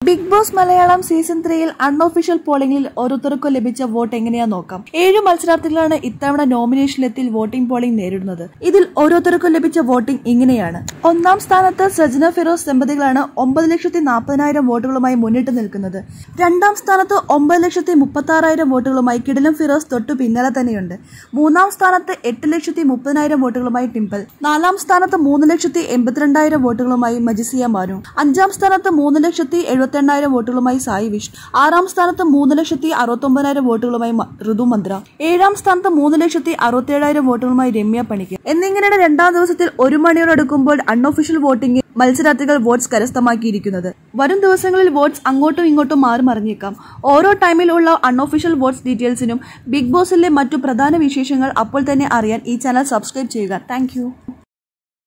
big boss Malayalam season ത്രീയിൽ unofficial പോളിംഗിൽ ഓരോരുത്തർക്കും ലഭിച്ച വോട്ട് എങ്ങനെയാ നോക്കാം ഏഴ് മത്സരാർത്ഥികളാണ് ഇത്തവണ നോമിനേഷനിലെത്തി വോട്ടിംഗ് പോളിംഗ് നേരിടുന്നത് ഇതിൽ ഓരോരുത്തർക്കും ലഭിച്ച വോട്ടിംഗ് ഇങ്ങനെയാണ് ഒന്നാം സ്ഥാനത്ത് സജ്ന ഫിറോസ് ദമ്പതികളാണ് ഒമ്പത് ലക്ഷത്തി നാൽപ്പതിനായിരം വോട്ടുകളുമായി മുന്നിട്ട് നിൽക്കുന്നത് രണ്ടാം സ്ഥാനത്ത് ഒമ്പത് ലക്ഷത്തി മുപ്പത്തി ആറായിരം വോട്ടുകളുമായി കിടിലം ഫിറോസ് തൊട്ടു പിന്നാലെ തന്നെയുണ്ട് മൂന്നാം സ്ഥാനത്ത് എട്ട് ലക്ഷത്തി മുപ്പതിനായിരം വോട്ടുകളുമായി ടിംപിൾ നാലാം സ്ഥാനത്ത് മൂന്ന് ലക്ഷത്തി എൺപത്തിരണ്ടായിരം വോട്ടുകളുമായി മജിസിയ മാനു അഞ്ചാം സ്ഥാനത്ത് മൂന്ന് ലക്ഷത്തി എഴുപത്തി എണ്ണായിരം വോട്ടുകളുമായി സായി വിഷ്ണു ആറാം സ്ഥാനത്ത് മൂന്ന് ലക്ഷത്തി അറുപത്തൊമ്പതിനായിരം വോട്ടുകളുമായി മ- ഋതു മന്ദ്ര ഏഴാം സ്ഥാനത്ത് മൂന്ന് ലക്ഷത്തി അറുപത്തിയേഴായിരം വോട്ടുകളുമായി രമ്യ പണിക്ക് എന്നിങ്ങനെയാണ് രണ്ടാം ദിവസത്തിൽ ഒരു മണിയോടടുക്കുമ്പോൾ അൺഒഫീഷ്യൽ വോട്ടിംഗ് മത്സരാർത്ഥികൾ വോട്ട്സ് കരസ്ഥമാക്കിയിരിക്കുന്നത് വരും ദിവസങ്ങളിൽ വോട്ട്സ് അങ്ങോട്ടും ഇങ്ങോട്ടും മാറി മറിഞ്ഞേക്കാം ഓരോ ടൈമിലുള്ള അൺഒഫീഷ്യൽ വോട്ട്സ് ഡീറ്റെയിൽസിനും ബിഗ് ബോസിലെ മറ്റു പ്രധാന വിശേഷങ്ങൾ അപ്പോൾ തന്നെ അറിയാൻ ഈ ചാനൽ സബ്സ്ക്രൈബ് ചെയ്യുക താങ്ക്